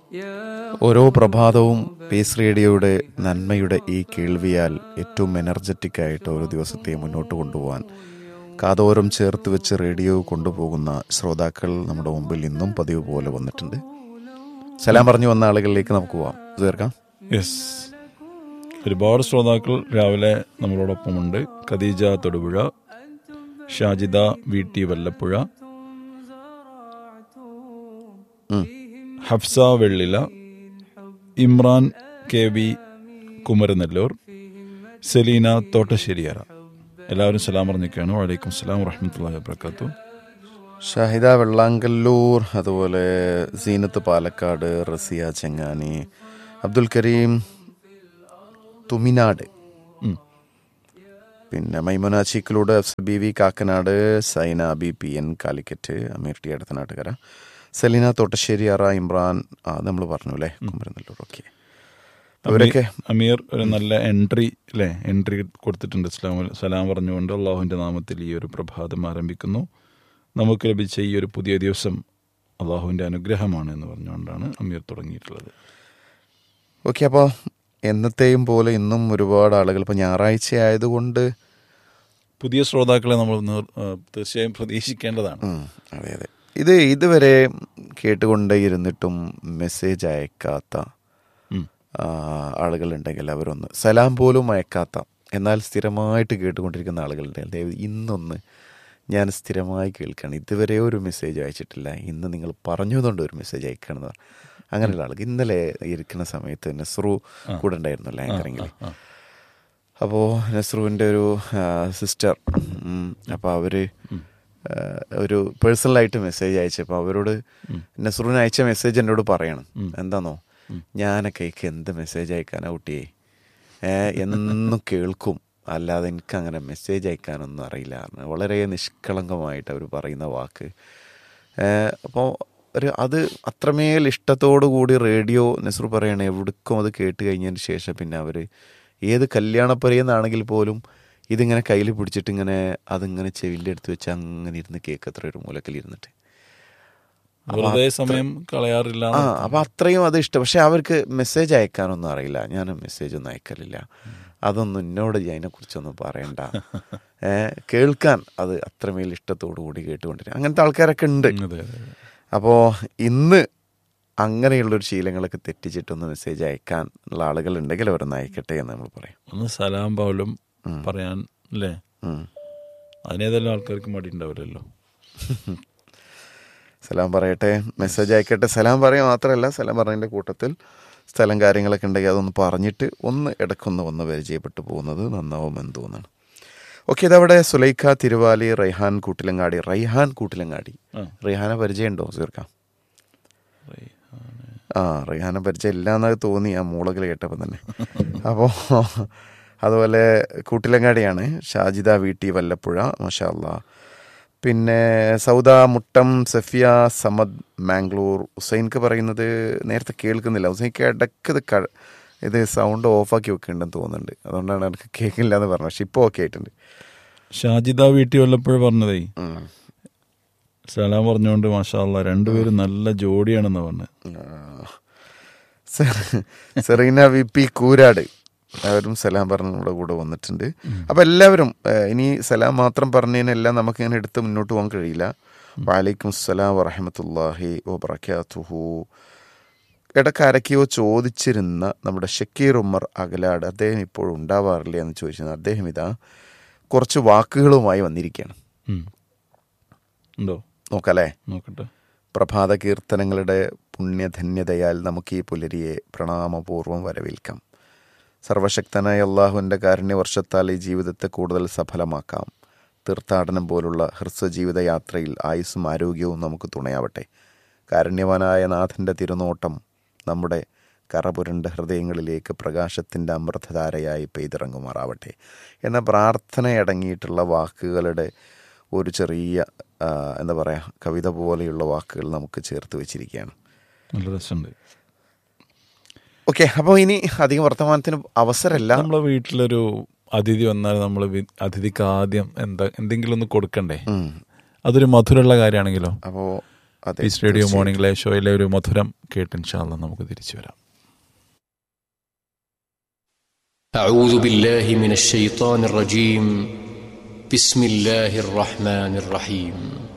ഓരോ പ്രഭാതവും പീസ് റേഡിയോയുടെ നന്മയുടെ ഈ കേൾവിയാൽ ഏറ്റവും എനർജറ്റിക് ആയിട്ട് ഓരോ ദിവസത്തെ മുന്നോട്ട് കൊണ്ടുപോകാൻ കാതോരം ചേർത്ത് വെച്ച് റേഡിയോ കൊണ്ടുപോകുന്ന ശ്രോതാക്കൾ നമ്മുടെ മുമ്പിൽ ഇന്നും പതിവ് പോലെ വന്നിട്ടുണ്ട് സലാം പറഞ്ഞു വന്ന ആളുകളിലേക്ക് നമുക്ക് പോവാം തീർക്കാം യെസ് ഒരുപാട് ശ്രോതാക്കൾ രാവിലെ നമ്മളോടൊപ്പമുണ്ട് ഖദീജ തൊടുപുഴ ഷാജിദ വി ടി വല്ലപ്പുഴ ഉം. ഹഫ്സ വെള്ളില ഇമ്രാൻ കെ വി കുമരനെല്ലൂർ സെലീന തോട്ടശ്ശേരിയറ എല്ലാവരും സലാം പറഞ്ഞിരിക്കുകയാണ് വലൈക്കും സലാം വറഹമത്തല്ലാ വാബർക്കാത്തു ഷാഹിദ വെള്ളാങ്കല്ലൂർ അതുപോലെ സീനത്ത് പാലക്കാട് റസിയ ചെങ്ങാനി അബ്ദുൽ കരീം തുമിനാട് ഉം. പിന്നെ മൈമുന ചീക്കിലൂടെ B V Kakkanad Saina B P N Calicut Ameer T Aduthanattukara Selina Thottasseri Ara Imran ആ നമ്മൾ പറഞ്ഞു അല്ലേ കുമരനെല്ലൂർ ഓക്കെ അവരൊക്കെ അമീർ ഒരു നല്ല എൻട്രി അല്ലേ എൻട്രി കൊടുത്തിട്ടുണ്ട് ഇസ്ലാം സലാം പറഞ്ഞുകൊണ്ട് അള്ളാഹുവിൻ്റെ നാമത്തിൽ ഈ ഒരു പ്രഭാതം ആരംഭിക്കുന്നു നമുക്ക് ലഭിച്ച ഈ ഒരു പുതിയ ദിവസം അള്ളാഹുവിൻ്റെ അനുഗ്രഹമാണ് എന്ന് പറഞ്ഞുകൊണ്ടാണ് അമീർ തുടങ്ങിയിട്ടുള്ളത് ഓക്കെ അപ്പോൾ എന്നത്തെയും പോലെ ഇന്നും ഒരുപാട് ആളുകൾ ഇപ്പോൾ ഞായറാഴ്ച ആയതുകൊണ്ട് പുതിയ ശ്രോതാക്കളെ നമ്മൾ നിർ- ആ, തീർച്ചയായും പ്രതീക്ഷിക്കേണ്ടതാണ് ഉം, അതെ അതെ ഇത് ഇതുവരെ കേട്ടുകൊണ്ടേ ഇരുന്നിട്ടും മെസ്സേജ് അയക്കാത്ത ഉം. ആ, ആളുകളുണ്ടെങ്കിൽ അവരൊന്ന് സലാം പോലും അയക്കാത്ത എന്നാൽ സ്ഥിരമായിട്ട് കേട്ടുകൊണ്ടിരിക്കുന്ന ആളുകളുണ്ടെങ്കിൽ ദയവ് ഇന്നൊന്ന് ഞാൻ സ്ഥിരമായി കേൾക്കണം ഇതുവരെ ഒരു മെസ്സേജ് അയച്ചിട്ടില്ല ഇന്ന് നിങ്ങൾ പറഞ്ഞതുകൊണ്ട് ഒരു മെസ്സേജ് അയക്കണമെന്ന് അങ്ങനെയുള്ള ആൾക്ക് ഇന്നലെ ഇരിക്കുന്ന സമയത്ത് നസ്രു കൂടെ ഉണ്ടായിരുന്നല്ലോ ആങ്കറിങ്ങിൽ ആ. അപ്പോൾ നസ്രുവിൻ്റെ ഒരു സിസ്റ്റർ അപ്പോൾ അവർ ഒരു പേഴ്സണലായിട്ട് മെസ്സേജ് അയച്ചപ്പോൾ അവരോട് നസ്രുവിന് അയച്ച മെസ്സേജ് എന്നോട് പറയണം എന്താണോ ഞാനൊക്കെ എനിക്ക് എന്ത് മെസ്സേജ് അയക്കാനാ കുട്ടിയെ ഏ, എന്നും കേൾക്കും അല്ലാതെ എനിക്ക് അങ്ങനെ മെസ്സേജ് അയക്കാനൊന്നും അറിയില്ല എന്ന് വളരെ നിഷ്കളങ്കമായിട്ട് അവർ പറയുന്ന വാക്ക് അപ്പോൾ ഒരു അത് അത്രമേൽ ഇഷ്ടത്തോടു കൂടി റേഡിയോ നെസ്രു പറയണേ എവിടേക്കും അത് കേട്ട് കഴിഞ്ഞതിന് ശേഷം പിന്നെ അവർ ഏത് കല്യാണപ്പരയെന്നാണെങ്കിൽ പോലും ഇതിങ്ങനെ കയ്യിൽ പിടിച്ചിട്ട് ഇങ്ങനെ അതിങ്ങനെ ചെവിൻ്റെ അടുത്ത് വെച്ച് അങ്ങനെ ഇരുന്ന് കേൾക്കത്ര ഒരു മൂലക്കലിരുന്നിട്ട് വെറുതെ സമയം കളയാറില്ല ആ അപ്പൊ അത്രയും അത് ഇഷ്ടം പക്ഷെ അവർക്ക് മെസ്സേജ് അയക്കാനൊന്നും അറിയില്ല ഞാൻ മെസ്സേജ് ഒന്നും അയക്കലില്ല അതൊന്നും എന്നോട് അതിനെ കുറിച്ചൊന്നും പറയണ്ട ഏ, കേൾക്കാൻ അത് അത്രമേൽ ഇഷ്ടത്തോടു കൂടി കേട്ടുകൊണ്ടിരിക്കും അങ്ങനത്തെ ആൾക്കാരൊക്കെ ഉണ്ട് അതെ അതെ അതെ. അപ്പോൾ ഇന്ന് അങ്ങനെയുള്ളൊരു ശീലങ്ങളൊക്കെ തെറ്റിച്ചിട്ടൊന്ന് മെസ്സേജ് അയക്കാൻ ഉള്ള ആളുകൾ ഉണ്ടെങ്കിൽ അവരൊന്ന് അയക്കട്ടെ എന്ന് നമ്മൾ പറയും ഒന്ന് സലാം പോലും പറയാൻ അല്ലേ ഉം. അതിനേതെല്ലാം ആൾക്കാർക്ക് മടി ഉണ്ടാവില്ലല്ലോ സലാം പറയട്ടെ മെസ്സേജ് അയക്കട്ടെ സലാം പറയുക മാത്രമല്ല സലാം പറഞ്ഞതിൻ്റെ കൂട്ടത്തിൽ സ്ഥലം കാര്യങ്ങളൊക്കെ ഉണ്ടെങ്കിൽ അതൊന്ന് പറഞ്ഞിട്ട് ഒന്ന് ഇടയ്ക്കൊന്ന് വന്ന് പരിചയപ്പെട്ടു പോകുന്നത് നന്നാവുമെന്ന് തോന്നുന്നു ഓക്കെ ഇതവിടെ സുലൈഖ തിരുവാലി റൈഹാൻ കൂട്ടിലങ്ങാടി റൈഹാൻ കൂട്ടിലങ്ങാടി ആ. റൈഹാനെ പരിചയമുണ്ടോ സീർക്കാം ആ റൈഹാനെ പരിചയം ഇല്ല എന്നൊക്കെ തോന്നി ആ മൂളകൾ കേട്ടപ്പോൾ തന്നെ അപ്പോൾ അതുപോലെ കൂട്ടിലങ്ങാടിയാണ് ഷാജിദ വീട്ടി വല്ലപ്പുഴ മാഷാ അല്ലാ പിന്നെ സൗദ മുട്ടം സഫിയ സമദ് മാംഗ്ലൂർ ഹുസൈൻക്ക് പറയുന്നത് നേരത്തെ കേൾക്കുന്നില്ല ഹുസൈൻക്ക് ഇടയ്ക്ക് ഇത് ക ഇത് സൗണ്ട് ഓഫാക്കി വെക്കുന്നുണ്ടെന്ന് തോന്നുന്നുണ്ട് അതുകൊണ്ടാണ് എനിക്ക് കേൾക്കില്ല എന്ന് പറഞ്ഞത് പക്ഷെ ഇപ്പോൾ ഓക്കെ ആയിട്ടുണ്ട് ഷാജിദ വീട്ടിൽ വല്ലപ്പോഴും പറഞ്ഞതേ ഉം. സലാം പറഞ്ഞുകൊണ്ട് മാഷാല്ല രണ്ടുപേരും നല്ല ജോഡിയാണെന്ന് പറഞ്ഞത് ആ. സെ- സെറീന വി പി കൂരാട് അവരും സലാം പറഞ്ഞ നമ്മുടെ കൂടെ വന്നിട്ടുണ്ട് അപ്പൊ എല്ലാവരും ഏഹ്, ഇനി സലാം മാത്രം പറഞ്ഞതിനെല്ലാം നമുക്ക് ഇങ്ങനെ എടുത്ത് മുന്നോട്ട് പോകാൻ കഴിയില്ല വാലൈക്കും സലാം വറഹമത്തല്ലാഹി വബർക്കാത്തുഹു ഇടയ്ക്ക് ആരൊക്കെയോ ചോദിച്ചിരുന്ന നമ്മുടെ ഷക്കീർ ഉമ്മർ അകലാട് അദ്ദേഹം ഇപ്പോഴും ഉണ്ടാവാറില്ല എന്ന് ചോദിച്ചിരുന്നു അദ്ദേഹം ഇതാ കുറച്ച് വാക്കുകളുമായി വന്നിരിക്കുകയാണ് ഉം. ഉണ്ടോ നോക്കല്ലേ നോക്കട്ടെ പ്രഭാത കീർത്തനങ്ങളുടെ പുണ്യധന്യതയാൽ നമുക്ക് ഈ പുലരിയെ പ്രണാമപൂർവ്വം വരവേൽക്കാം സർവശക്തനായ അള്ളാഹുവിൻ്റെ കാരുണ്യവർഷത്താൽ ഈ ജീവിതത്തെ കൂടുതൽ സഫലമാക്കാം തീർത്ഥാടനം പോലുള്ള ഹ്രസ്വജീവിത യാത്രയിൽ ആയുസ്സും ആരോഗ്യവും നമുക്ക് തുണയാവട്ടെ കാരുണ്യവാനായ നാഥൻ്റെ തിരുനോട്ടം നമ്മുടെ കറപുരണ്ട ഹൃദയങ്ങളിലേക്ക് പ്രകാശത്തിൻ്റെ അമൃതധാരയായി പെയ്തിറങ്ങുമാറാവട്ടെ എന്ന പ്രാർത്ഥനയടങ്ങിയിട്ടുള്ള വാക്കുകളുടെ ഒരു ചെറിയ ആ, എന്താ പറയുക കവിത പോലെയുള്ള വാക്കുകൾ നമുക്ക് ചേർത്ത് വെച്ചിരിക്കുകയാണ് നല്ല രസമുണ്ട് ഓക്കെ അപ്പോൾ ഇനി അധികം വർത്തമാനത്തിന് അവസരമല്ല നമ്മളെ വീട്ടിലൊരു അതിഥി വന്നാൽ നമ്മൾ അതിഥിക്ക് ആദ്യം എന്താ എന്തെങ്കിലും ഒന്ന് കൊടുക്കണ്ടേ ഉം. അതൊരു മധുരമുള്ള കാര്യമാണെങ്കിലോ അപ്പോൾ അതെ, പീസ് റേഡിയോ തീർച്ചയായും. മോർണിംഗ് ഷോയിലെ ഒരു മധുരം കേട്ട് ഇൻഷാല്ല നമുക്ക് തിരിച്ചു വരാം أعوذ بالله من الشيطان الرجيم بسم الله الرحمن الرحيم